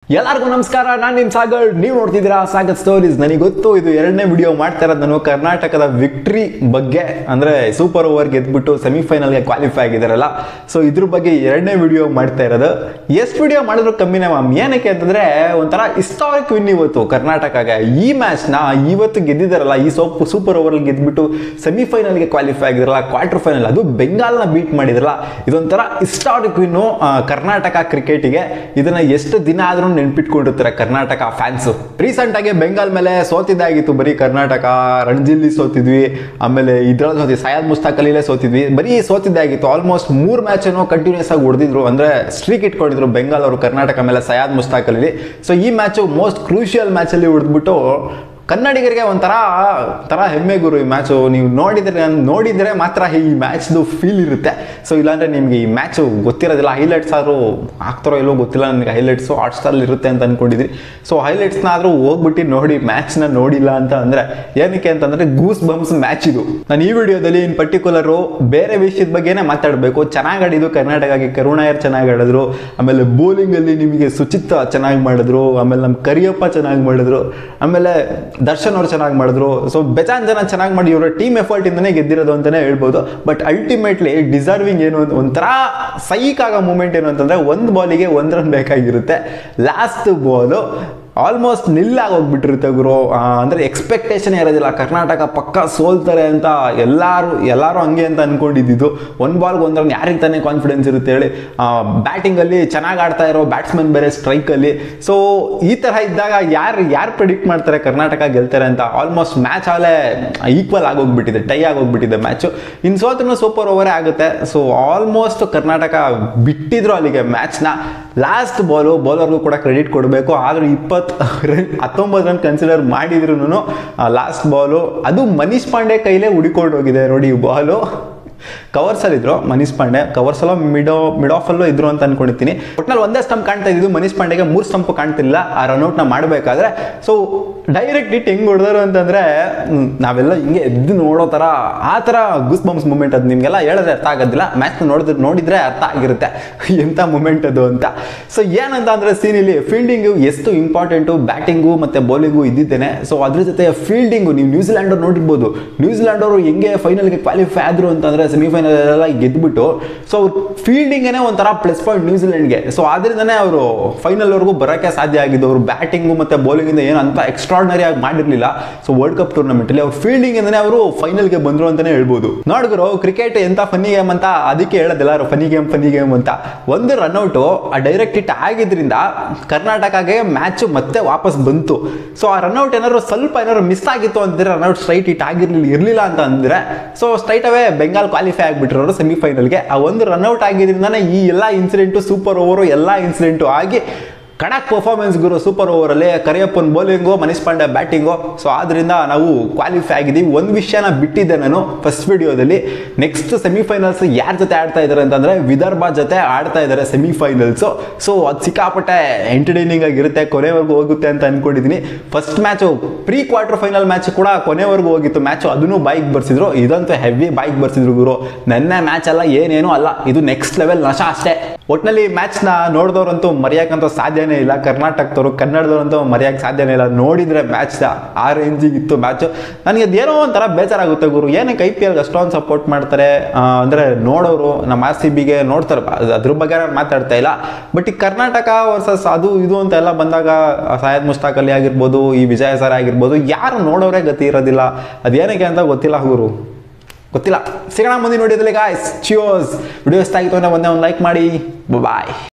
ಎಲ್ಲರಿಗೂ ನಮಸ್ಕಾರ ನಾನು ನಿಮ್ಮ ಸಾಗರ್ ನೀವು ನೋಡ್ತಿದ್ದೀರಾ ಸಾಗರ್ ಸ್ಟೋರೀಸ್ ನನಗೆ ಗೊತ್ತು ಇದು ಎರಡನೇ ವಿಡಿಯೋ ಮಾಡ್ತಾ ಇರೋದು ನಾನು ಕರ್ನಾಟಕದ ವಿಕ್ಟ್ರಿ ಬಗ್ಗೆ ಅಂದರೆ ಸೂಪರ್ ಓವರ್ ಗೆದ್ಬಿಟ್ಟು ಸೆಮಿಫೈನಲ್ಗೆ ಕ್ವಾಲಿಫೈ ಆಗಿದ್ದಾರಲ್ಲ ಸೊ ಇದ್ರ ಬಗ್ಗೆ ಎರಡನೇ ವಿಡಿಯೋ ಮಾಡ್ತಾ ಇರೋದು ಎಷ್ಟು ವಿಡಿಯೋ ಮಾಡಿದ್ರು ಕಮ್ಮಿನೇ ಮ್ಯಾಮ್ ಏನಕ್ಕೆ ಅಂತಂದರೆ ಒಂಥರ ಹಿಸ್ಟಾರಿಕ್ ವಿನ್ ಇವತ್ತು ಕರ್ನಾಟಕಗೆ ಈ ಮ್ಯಾಚ್ನ ಇವತ್ತು ಗೆದ್ದಿದ್ದಾರಲ್ಲ ಈ ಸೋಪ್ ಸೂಪರ್ ಓವರಲ್ಲಿ ಗೆದ್ಬಿಟ್ಟು ಸೆಮಿಫೈನಲ್ಗೆ ಕ್ವಾಲಿಫೈ ಆಗಿದ್ರಲ್ಲ ಕ್ವಾರ್ಟರ್ ಫೈನಲ್ ಅದು ಬೆಂಗಾಲ್ನ ಬೀಟ್ ಮಾಡಿದ್ರಲ್ಲ ಇದೊಂಥರ ಹಿಸ್ಟಾರಿಕ್ ವಿನ್ನು ಕರ್ನಾಟಕ ಕ್ರಿಕೆಟಿಗೆ ಇದನ್ನ ಎಷ್ಟು ದಿನ ಆದ್ರೂ ನೆನ್ಪಿಟ್ಕೊಂಡಿರ್ತಾರೆ ಕರ್ನಾಟಕ ಫ್ಯಾನ್ಸು ರೀಸೆಂಟ್ ಆಗಿ ಬೆಂಗಾಲ್ ಮೇಲೆ ಸೋತಿದ್ದಾಗಿತ್ತು ಬರೀ ಕರ್ನಾಟಕ ರಣಜಿಲ್ಲಿ ಸೋತಿದ್ವಿ ಆಮೇಲೆ ಇದ್ರಲ್ಲಿ ಸೋತಿದ್ವಿ ಸಯಾದ್ ಮುಸ್ತಾಕ್ ಅಲಿಲೇ ಸೋತಿದ್ವಿ ಬರೀ ಸೋತಿದ್ದಾಗಿತ್ತು ಆಲ್ಮೋಸ್ಟ್ ಮೂರು ಮ್ಯಾಚನ್ನು ಕಂಟಿನ್ಯೂಸ್ ಆಗಿ ಹೊಡೆದಿದ್ರು ಅಂದ್ರೆ ಸ್ಟ್ರೀಕ್ ಇಟ್ಕೊಂಡಿದ್ರು ಬೆಂಗಾಲ್ ಅವರು ಕರ್ನಾಟಕ ಮೇಲೆ ಸಯಾದ್ ಮುಸ್ತಾಕ್ ಅಲಿ ಸೊ ಈ ಮ್ಯಾಚು ಮೋಸ್ಟ್ ಕ್ರೂಷಿಯಲ್ ಮ್ಯಾಚಲ್ಲಿ ಹೊಡೆದ್ಬಿಟ್ಟು ಕನ್ನಡಿಗರಿಗೆ ಒಂಥರ ಥರ ಹೆಮ್ಮೆ ಗುರು ಈ ಮ್ಯಾಚು ನೀವು ನೋಡಿದ್ರೆ ನೋಡಿದರೆ ಮಾತ್ರ ಈ ಮ್ಯಾಚ್ದು ಫೀಲ್ ಇರುತ್ತೆ ಸೊ ಇಲ್ಲಾಂದರೆ ನಿಮಗೆ ಈ ಮ್ಯಾಚು ಗೊತ್ತಿರೋದಿಲ್ಲ ಹೈಲೈಟ್ಸ್ ಆದರೂ ಆಗ್ತಾರೋ ಇಲ್ಲೋ ಗೊತ್ತಿಲ್ಲ ನನಗೆ ಹೈಲೈಟ್ಸು ಹಾಟ್ಸ್ಟಾರಲ್ಲಿ ಇರುತ್ತೆ ಅಂತ ಅಂದ್ಕೊಂಡಿದ್ರಿ ಸೊ ಹೈಲೈಟ್ಸ್ನ ಆದರೂ ಹೋಗ್ಬಿಟ್ಟು ನೋಡಿ ಮ್ಯಾಚ್ನ ನೋಡಿಲ್ಲ ಅಂತ ಅಂದರೆ ಏನಕ್ಕೆ ಅಂತಂದರೆ ಗೂಸ್ ಬಂಪ್ಸ್ ಮ್ಯಾಚ್ ಇದು ನಾನು ಈ ವಿಡಿಯೋದಲ್ಲಿ ಇನ್ ಪರ್ಟಿಕ್ಯುಲರು ಬೇರೆ ವಿಷಯದ ಬಗ್ಗೆನೇ ಮಾತಾಡಬೇಕು ಚೆನ್ನಾಗಿ ಆಡಿದ್ದು ಕರ್ನಾಟಕಕ್ಕೆ ಕರುಣಾಯರ್ ಚೆನ್ನಾಗಿ ಆಡಿದ್ರು ಆಮೇಲೆ ಬೌಲಿಂಗಲ್ಲಿ ನಿಮಗೆ ಸುಚಿತ್ ಚೆನ್ನಾಗಿ ಮಾಡಿದ್ರು ಆಮೇಲೆ ನಮ್ಮ ಕರಿಯಪ್ಪ ಚೆನ್ನಾಗಿ ಮಾಡಿದ್ರು ಆಮೇಲೆ ದರ್ಶನ್ ಅವ್ರು ಚೆನ್ನಾಗಿ ಮಾಡಿದ್ರು ಸೊ ಬೆಚಾನ್ ಜನ ಚೆನ್ನಾಗಿ ಮಾಡಿ ಇವರ ಟೀಮ್ ಎಫರ್ಟ್ ಇಂದನೇ ಗೆದ್ದಿರೋದು ಅಂತಾನೆ ಹೇಳ್ಬೋದು ಬಟ್ ಅಲ್ಟಿಮೇಟ್ಲಿ ಡಿಸರ್ವಿಂಗ್ ಏನು ಅಂತ ಒಂಥರ ಸೈಕ್ ಆಗೋ ಮೂಮೆಂಟ್ ಏನು ಅಂತಂದ್ರೆ ಒಂದು ಬಾಲಿಗೆ ಒಂದು ರನ್ ಬೇಕಾಗಿರುತ್ತೆ ಲಾಸ್ಟ್ ಬಾಲು ಆಲ್ಮೋಸ್ಟ್ ನಿಲ್ಲಾಗಿ ಹೋಗ್ಬಿಟ್ಟಿರುತ್ತೆ ಗುರು ಆ, ಅಂದ್ರೆ ಎಕ್ಸ್ಪೆಕ್ಟೇಷನ್ ಇರೋದಿಲ್ಲ ಕರ್ನಾಟಕ ಪಕ್ಕ ಸೋಲ್ತಾರೆ ಅಂತ ಎಲ್ಲರೂ ಎಲ್ಲರೂ ಹಂಗೆ ಅಂತ ಅನ್ಕೊಂಡಿದ್ದು ಒಂದು ಬಾಲ್ಗೆ ಒಂದು ರನ್ ಯಾರಿಗೆ ತಾನೇ ಕಾನ್ಫಿಡೆನ್ಸ್ ಇರುತ್ತೆ ಹೇಳಿ ಬ್ಯಾಟಿಂಗಲ್ಲಿ ಚೆನ್ನಾಗಿ ಆಡ್ತಾ ಇರೋ ಬ್ಯಾಟ್ಸ್ಮನ್ ಬೇರೆ ಸ್ಟ್ರೈಕಲ್ಲಿ ಸೊ ಈ ಥರ ಇದ್ದಾಗ ಯಾರು ಯಾರು ಪ್ರಿಡಿಕ್ಟ್ ಮಾಡ್ತಾರೆ ಕರ್ನಾಟಕ ಗೆಲ್ತಾರೆ ಅಂತ ಆಲ್ಮೋಸ್ಟ್ ಮ್ಯಾಚ್ ಆಗಲೇ ಈಕ್ವಲ್ ಆಗೋಗ್ಬಿಟ್ಟಿದೆ ಟೈ ಆಗೋಗ್ಬಿಟ್ಟಿದೆ ಮ್ಯಾಚು ಇನ್ನು ಸೋತ್ರನು ಸೂಪರ್ ಓವರೇ ಆಗುತ್ತೆ ಸೊ ಆಲ್ಮೋಸ್ಟ್ ಕರ್ನಾಟಕ ಬಿಟ್ಟಿದ್ರು ಅಲ್ಲಿಗೆ ಮ್ಯಾಚ್ನ ಲಾಸ್ಟ್ ಬಾಲು ಬೌಲರ್ಗೂ ಕೂಡ ಕ್ರೆಡಿಟ್ ಕೊಡಬೇಕು ಆದರೂ ಇಪ್ಪತ್ತು ರನ್ ಹತ್ತೊಂಬತ್ತು ರನ್ ಕನ್ಸಿಡರ್ ಮಾಡಿದ್ರು ಲಾಸ್ಟ್ ಬಾಲು ಅದು ಮನೀಶ್ ಪಾಂಡೆ ಕೈಲೇ ಹುಡಿಕೊಂಡು ಹೋಗಿದೆ ನೋಡಿ ಈ ಬಾಲು ಕವರ್ಸಲ್ಲಿದ್ರು ಮನೀಶ್ ಪಾಂಡೆ ಕವರ್ಸಲ್ಲೋ ಮಿಡೋ ಮಿಡ್ ಆಫಲ್ಲೋ ಇದ್ರು ಅಂತ ಅನ್ಕೊಂಡಿರ್ತೀನಿ ಒಟ್ನಲ್ಲಿ ಒಂದೇ ಸ್ಟಂಪ್ ಕಾಣ್ತಾ ಇದ್ದು ಮನೀಶ್ ಪಾಂಡೆಗೆ ಮೂರು ಸ್ಟಂಪ್ ಕಾಣ್ತಿಲ್ಲ ಆ ರನ್ಔಟ್ನ ಮಾಡಬೇಕಾದ್ರೆ ಸೊ ಡೈರೆಕ್ಟ್ ಇಟ್ ಹೆಂಗ್ ಹೊಡೆದರು ಅಂತಂದ್ರೆ ಹ್ಮ್, ನಾವೆಲ್ಲ ಹಿಂಗೆ ಎದ್ದು ನೋಡೋ ಥರ ಆ ಥರ ಗುಸ್ ಬಂಪ್ಸ್ ಮೂಮೆಂಟ್ ಅದು ನಿಮಗೆಲ್ಲ ಹೇಳಿದ್ರೆ ಅರ್ಥ ಆಗೋದಿಲ್ಲ ಮ್ಯಾಚ್ನ ನೋಡಿದ್ರೆ ನೋಡಿದ್ರೆ ಅರ್ಥ ಆಗಿರುತ್ತೆ ಎಂಥ ಮೂಮೆಂಟ್ ಅದು ಅಂತ ಸೊ ಏನಂತ ಅಂದ್ರೆ ಸೀನಿಲಿ ಫೀಲ್ಡಿಂಗು ಎಷ್ಟು ಇಂಪಾರ್ಟೆಂಟು ಬ್ಯಾಟಿಂಗು ಮತ್ತು ಬೌಲಿಂಗು ಇದ್ದಿದ್ದೇನೆ ಸೊ ಅದ್ರ ಜೊತೆ ಫೀಲ್ಡಿಂಗು ನೀವು ನ್ಯೂಜಿಲ್ಯಾಂಡ್ ಅವ್ರು ನೋಡಿರ್ಬೋದು ನ್ಯೂಜಿಲ್ಯಾಂಡ್ ಅವರು ಹೆಂಗೆ ಫೈನಲ್ಗೆ ಕ್ವಾಲಿಫೈ ಆದ್ರು ಅಂತಂದ್ರೆ ಸೆಮಿಫೈನಲ್ ಎಲ್ಲ ಗೆದ್ಬಿಟ್ಟು ಸೊ ಅವ್ರ ಫೀಲ್ಡಿಂಗೇನೆ ಒಂಥರ ಪ್ಲಸ್ ಪಾಯಿಂಟ್ ನ್ಯೂಜಿಲೆಂಡ್ಗೆ ಸೊ ಆದ್ರಿಂದನೇ ಅವರು ಫೈನಲ್ವರೆಗೂ ಬರೋಕ್ಕೆ ಸಾಧ್ಯ ಆಗಿದ್ದು ಅವರು ಬ್ಯಾಟಿಂಗು ಮತ್ತು ಬೌಲಿಂಗಿಂದ ಏನು ಅಂತ ಎಕ್ಸ್ಟ್ರಾರ್ಡನರಿ ಆಗಿ ಮಾಡಿರಲಿಲ್ಲ ಸೊ ವರ್ಲ್ಡ್ ಕಪ್ ಟೂರ್ನಮೆಂಟಲ್ಲಿ ಅವ್ರ ಫೀಲ್ಡಿಂಗಿಂದನೇ ಅವರು ಫೈನಲ್ಗೆ ಬಂದರು ಅಂತಲೇ ಹೇಳ್ಬೋದು ನೋಡಿದ್ರು ಕ್ರಿಕೆಟ್ ಎಂಥ ಫನ್ನಿ ಗೇಮ್ ಅಂತ ಅದಕ್ಕೆ ಹೇಳೋದಿಲ್ಲ ಫನಿ ಗೇಮ್ ಫನಿ ಗೇಮ್ ಅಂತ ಒಂದು ರನ್ಔಟು ಆ ಡೈರೆಕ್ಟ್ ಹಿಟ್ ಆಗಿದ್ರಿಂದ ಕರ್ನಾಟಕಗೆ ಮ್ಯಾಚ್ ಮತ್ತೆ ವಾಪಸ್ ಬಂತು ಸೊ ಆ ರನ್ಔಟ್ ಏನಾದ್ರು ಸ್ವಲ್ಪ ಏನಾದ್ರು ಮಿಸ್ ಆಗಿತ್ತು ಅಂತಂದ್ರೆ ರನ್ಔಟ್ ಸ್ಟ್ರೈಟ್ ಹಿಟ್ ಆಗಿರ್ಲಿಲ್ಲ ಇರಲಿಲ್ಲ ಅಂತ ಅಂದ್ರೆ so straight away Bengal qualify ಆಗಿಬಿಟ್ಟಿರೋರು ಸೆಮಿಫೈನಲ್ಗೆ ಆ ಒಂದು ರನ್ಔಟ್ ಆಗಿದ್ರಿಂದನೇ ಈ ಎಲ್ಲ ಇನ್ಸಿಡೆಂಟು ಸೂಪರ್ ಓವರು ಎಲ್ಲ ಇನ್ಸಿಡೆಂಟು ಆಗಿ ಕಡಕ್ ಪರ್ಫಾರ್ಮೆನ್ಸ್ ಗುರು ಸೂಪರ್ ಓವರಲ್ಲಿ ಕರಿಯಪ್ಪನ್ bowling Manish Pandey batting so ಆದ್ರಿಂದ ನಾವು ಕ್ವಾಲಿಫೈ ಆಗಿದ್ದೀವಿ ಒಂದು ವಿಷಯನ ಬಿಟ್ಟಿದ್ದೆ ನಾನು ಫಸ್ಟ್ ವಿಡಿಯೋದಲ್ಲಿ ನೆಕ್ಸ್ಟ್ ಸೆಮಿಫೈನಲ್ಸ್ ಯಾರ ಜೊತೆ ಆಡ್ತಾ ಇದ್ದಾರೆ ಅಂತಂದ್ರೆ ವಿದರ್ಭ ಜೊತೆ ಆಡ್ತಾ ಇದ್ದಾರೆ ಸೆಮಿಫೈನಲ್ಸು ಸೊ ಅದು ಸಿಕ್ಕಾಪಟ್ಟೆ ಎಂಟರ್ಟೈನಿಂಗ್ ಆಗಿರುತ್ತೆ ಕೊನೆವರೆಗೂ ಹೋಗುತ್ತೆ ಅಂತ ಅನ್ಕೊಂಡಿದ್ದೀನಿ first match pre quarter final match ಕೂಡ ಕೊನೆವರೆಗೂ ಹೋಗಿತ್ತು ಮ್ಯಾಚು ಅದನ್ನು ಬೈಕ್ ಬರ್ಸಿದ್ರು ಇದಂತೂ ಹೆವಿ ಬೈಕ್ ಬರ್ಸಿದ್ರು ಗುರು ನೆನ್ನೆ ಮ್ಯಾಚ್ ಅಲ್ಲ ಏನೇನೂ ಅಲ್ಲ ಇದು ನೆಕ್ಸ್ಟ್ ಲೆವೆಲ್ ನಶ ಅಷ್ಟೇ ಒಟ್ನಲ್ಲಿ ಮ್ಯಾಚ್ನ ನೋಡಿದವ್ರಂತೂ ಮರೆಯೋಕ್ಕಂತೂ ಸಾಧ್ಯನೇ ಇಲ್ಲ ಕರ್ನಾಟಕದವರು ಕನ್ನಡದವ್ರಂತೂ ಮರೆಯೋಕ್ಕೆ ಸಾಧ್ಯನೇ ಇಲ್ಲ ನೋಡಿದ್ರೆ ಮ್ಯಾಚ್ ಆ ರೇಂಜಿಗೆ ಇತ್ತು ಮ್ಯಾಚು ನನಗೆ ಅದೇನೋ ಒಂಥರ ಬೇಜಾರಾಗುತ್ತೆ ಗುರು ಏನಕ್ಕೆ ಐ ಪಿ ಎಲ್ಗೆ ಅಷ್ಟೊಂದು ಸಪೋರ್ಟ್ ಮಾಡ್ತಾರೆ ಆ, ಅಂದ್ರೆ ನೋಡೋರು ನಮ್ಮ ಆರ್ ಸಿ ಬಿಗೆ ನೋಡ್ತಾರೆ ಅದು- ಅದ್ರ ಬಗ್ಗೆ ನಾನು ಮಾತಾಡ್ತಾ ಇಲ್ಲ ಬಟ್ ಈ ಕರ್ನಾಟಕ ವರ್ಸಸ್ ಅದು ಇದು ಅಂತ ಎಲ್ಲ ಬಂದಾಗ ಸಾಯದ್ ಮುಸ್ತಾಕ್ ಅಲಿ ಆಗಿರ್ಬೋದು ಈ ವಿಜಯ ಸರ್ ಆಗಿರ್ಬೋದು ಯಾರು ನೋಡೋರೇ ಗತಿ ಇರೋದಿಲ್ಲ ಅದೇನಕ್ಕೆ ಅಂತ ಗೊತ್ತಿಲ್ಲ ಗುರು ಗೊತ್ತಿಲ್ಲ ಸಿಗೋಣ ಮುಂದಿನ ನೋಡಿದ್ರೆ ಗಾಯ್ಸ್ ಚಿಯೋಸ್ ವಿಡಿಯೋ ಇಷ್ಟ ಆಗಿತ್ತು ಅಂದ್ರೆ ಒಂದೇ ಒಂದು ಲೈಕ್ ಮಾಡಿ ಬಾಯ್